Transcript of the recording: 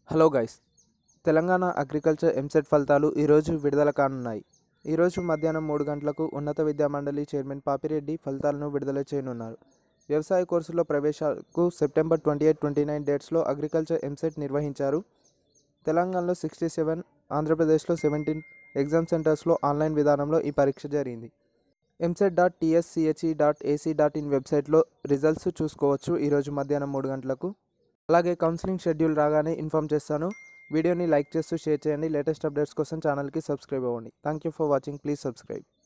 hello guys Telangana agriculture EAMCET ఫలితాలు ఈరోజు విడుదల కానున్నాయి ఈరోజు మధ్యాహ్నం మూడు గంటలకు ఉన్నత విద్యా మండలి చైర్మన్ పాపిరెడ్డి ఫలితాలను విడుదల చేయనున్నారు వ్యవసాయ కోర్సులో ప్రవేశాలకు September twenty eight twenty nine డేట్స్లో అగ్రికల్చర్ ఎంసెట్ నిర్వహించారు తెలంగాణలో సిక్స్టీ సెవెన్ ఆంధ్రప్రదేశ్లో సెవెంటీన్ ఎగ్జామ్ సెంటర్స్లో ఆన్లైన్ విధానంలో ఈ పరీక్ష జరిగింది EAMCET dot TSCHE dot AC dot in వెబ్సైట్లో రిజల్ట్స్ చూసుకోవచ్చు ఈరోజు మధ్యాహ్నం మూడు గంటలకు అలాగే కౌన్సిలింగ్ షెడ్యూల్ రాగానే ఇన్ఫామ్ చేస్తాను వీడియోని లైక్ చేస్తూ షేర్ చేయండి లేటెస్ట్ అప్డేట్స్ కోసం ఛానల్కి సబ్స్క్రైబ్ అవ్వండి thank you for watching please subscribe